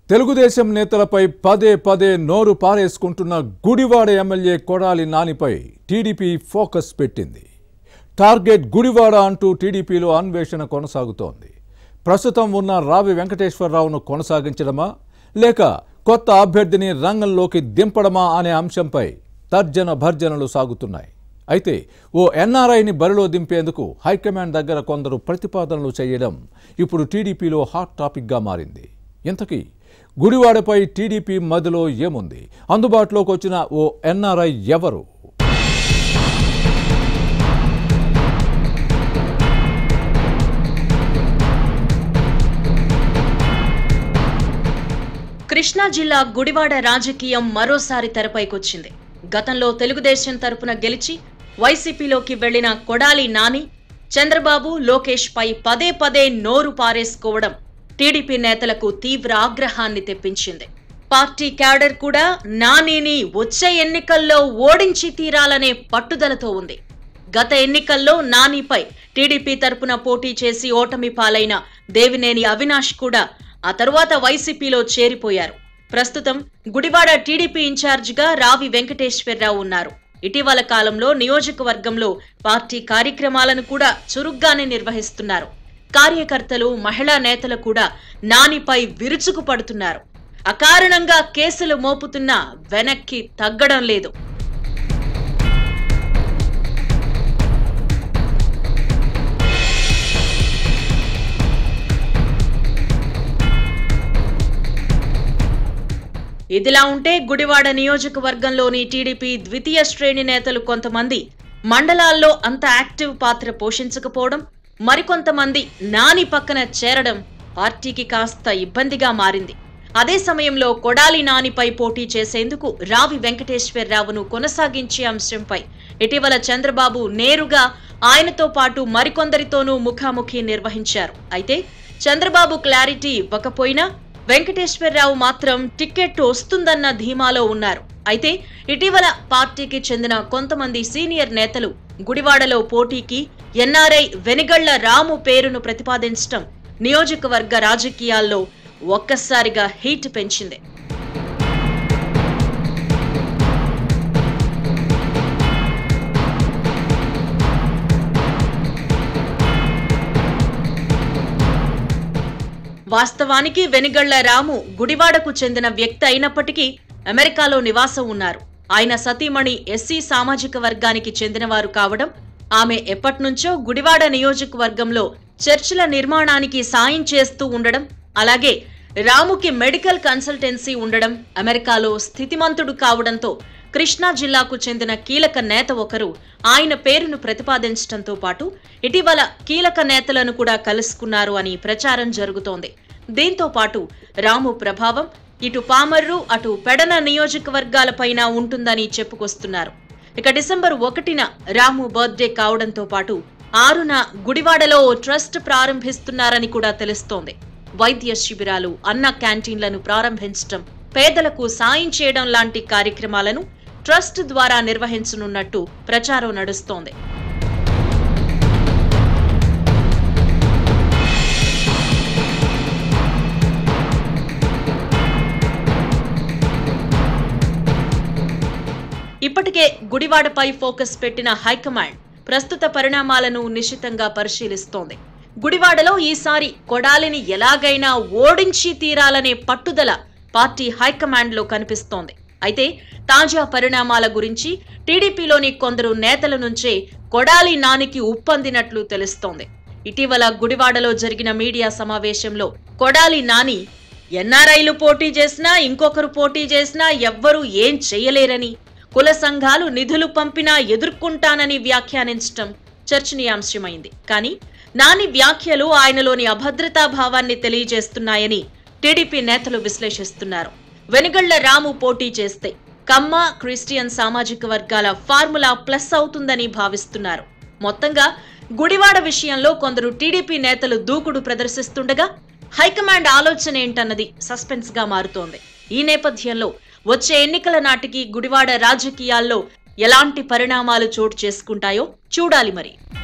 తెలుగుదేశం నేతలపై పదే పదే నోరు పారేసుకుంటున్న గుడివాడ ఎమ్మెల్యే కొడాలి నానిపై టీడీపీ ఫోకస్ పెట్టింది టార్గెట్ గుడివాడ అంటూ టీడీపీలో అన్వేషణ కొనసాగుతోంది ప్రస్తుతం ఉన్న రావి వెంకటేశ్వరరావును కొనసాగించడమా లేక కొత్త అభ్యర్థిని రంగంలోకి దింపడమా అనే అంశంపై తర్జన భర్జనలు సాగుతున్నాయి అయితే ఓ ఎన్ఆర్ఐని బరిలో దింపేందుకు హైకమాండ్ దగ్గర కొందరు ప్రతిపాదనలు చేయడం ఇప్పుడు టీడీపీలో హాట్ టాపిక్గా మారింది ఇంతకీ గుడివాడపై టీడీపీ మదిలో ఏముంది అందుబాటులోకి వచ్చిన ఓ ఎన్ఆర్ఐ ఎవరు కృష్ణా జిల్లా గుడివాడ రాజకీయం మరోసారి తెరపైకొచ్చింది గతంలో తెలుగుదేశం తరపున గెలిచి వైసీపీలోకి వెళ్లిన కొడాలి నాని చంద్రబాబు లోకేష్ పై పదే పదే నోరు పారేసుకోవడం టీడీపీ నేతలకు తీవ్ర ఆగ్రహాన్ని తెప్పించింది పార్టీ క్యాడర్ కూడా నానిని వచ్చే ఎన్నికల్లో ఓడించి తీరాలనే పట్టుదలతో ఉంది గత ఎన్నికల్లో నానిపై టీడీపీ తరపున పోటీ చేసి ఓటమి పాలైన దేవినేని అవినాష్ కూడా ఆ తరువాత వైసీపీలో చేరిపోయారు ప్రస్తుతం గుడివాడ టీడీపీ ఇన్ఛార్జిగా రావి వెంకటేశ్వరరావు ఉన్నారు ఇటీవల కాలంలో నియోజకవర్గంలో పార్టీ కార్యక్రమాలను కూడా చురుగ్గానే నిర్వహిస్తున్నారు కార్యకర్తలు మహిళా నేతలు కూడా నానిపై విరుచుకు పడుతున్నారు అకారణంగా కేసులు మోపుతున్నా వెనక్కి తగ్గడం లేదు ఇదిలా ఉంటే గుడివాడ నియోజకవర్గంలోని టీడీపీ ద్వితీయ శ్రేణి నేతలు కొంతమంది మండలాల్లో అంత యాక్టివ్ పాత్ర పోషించకపోవడం మరికొంతమంది నాని పక్కన చేరడం పార్టీకి కాస్త ఇబ్బందిగా మారింది అదే సమయంలో కొడాలి నానిపై పోటీ చేసేందుకు రావి వెంకటేశ్వరరావును కొనసాగించే అంశంపై ఇటీవల చంద్రబాబు నేరుగా ఆయనతో పాటు మరికొందరితోనూ ముఖాముఖి నిర్వహించారు అయితే చంద్రబాబు క్లారిటీ ఇవ్వకపోయినా వెంకటేశ్వరరావు మాత్రం టికెట్ వస్తుందన్న ధీమాలో ఉన్నారు అయితే ఇటీవల పార్టీకి చెందిన కొంతమంది సీనియర్ నేతలు గుడివాడలో పోటీకి ఎన్ఆర్ఐ వెనిగళ్ల రాము పేరును ప్రతిపాదించడం నియోజకవర్గ రాజకీయాల్లో ఒక్కసారిగా హీట్ పెంచింది వాస్తవానికి వెనిగళ్ల రాము గుడివాడకు చెందిన వ్యక్తి అయినప్పటికీ అమెరికాలో నివాసం ఉన్నారు ఆయన సతీమణి ఎస్సీ సామాజిక వర్గానికి చెందినవారు కావడం ఆమె ఎప్పటినుంచో గుడివాడ నియోజకవర్గంలో చర్చిల నిర్మాణానికి సాయం చేస్తూ ఉండడం అలాగే రాముకి మెడికల్ కన్సల్టెన్సీ ఉండడం అమెరికాలో స్థితిమంతుడు కావడంతో కృష్ణా జిల్లాకు చెందిన కీలక నేత ఒకరు ఆయన పేరును ప్రతిపాదించడంతో పాటు ఇటీవల కీలక నేతలను కూడా కలుసుకున్నారు అని ప్రచారం జరుగుతోంది దీంతో పాటు రాము ప్రభావం ఇటు పామర్రు అటు పెడన నియోజకవర్గాలపైన ఉంటుందని చెప్పుకొస్తున్నారు ఇక డిసెంబర్ ఒకటిన రాము బర్త్డే కావడంతో పాటు ఆరున గుడివాడలో ఓ ట్రస్ట్ ప్రారంభిస్తున్నారని కూడా తెలుస్తోంది వైద్య శిబిరాలు అన్న క్యాంటీన్లను ప్రారంభించడం పేదలకు సాయం చేయడం లాంటి కార్యక్రమాలను ట్రస్ట్ ద్వారా నిర్వహించనున్నట్టు ప్రచారం నడుస్తోంది ఇప్పటికే గుడివాడపై ఫోకస్ పెట్టిన హైకమాండ్ ప్రస్తుత పరిణామాలను నిశితంగా పరిశీలిస్తోంది గుడివాడలో ఈసారి కొడాలిని ఎలాగైనా ఓడించి తీరాలనే పట్టుదల పార్టీ హైకమాండ్లో కనిపిస్తోంది అయితే తాజా పరిణామాల గురించి టీడీపీలోని కొందరు నేతల నుంచే కొడాలి నానికి ఉప్పందినట్లు తెలుస్తోంది ఇటీవల గుడివాడలో జరిగిన మీడియా సమావేశంలో కొడాలి నాని ఎన్ఆర్ఐలు పోటీ చేసినా ఇంకొకరు పోటీ చేసినా ఎవ్వరూ ఏం చెయ్యలేరని కుల సంఘాలు నిధులు పంపినా ఎదుర్కొంటానని వ్యాఖ్యానించటం చర్చనీయాంశమైంది కానీ నాని వ్యాఖ్యలు ఆయనలోని అభద్రతా భావాన్ని తెలియజేస్తున్నాయని టీడీపీ నేతలు విశ్లేషిస్తున్నారు వెనుగళ్ల రాము పోటీ చేస్తే కమ్మ క్రిస్టియన్ సామాజిక వర్గాల ఫార్ములా ప్లస్ అవుతుందని భావిస్తున్నారు మొత్తంగా గుడివాడ విషయంలో కొందరు టీడీపీ నేతలు దూకుడు ప్రదర్శిస్తుండగా హైకమాండ్ ఆలోచన ఏంటన్నది సస్పెన్స్ గా మారుతోంది ఈ నేపథ్యంలో వచ్చే ఎన్నికల నాటికి గుడివాడ రాజకీయాల్లో ఎలాంటి పరిణామాలు చోటు చేసుకుంటాయో చూడాలి మరి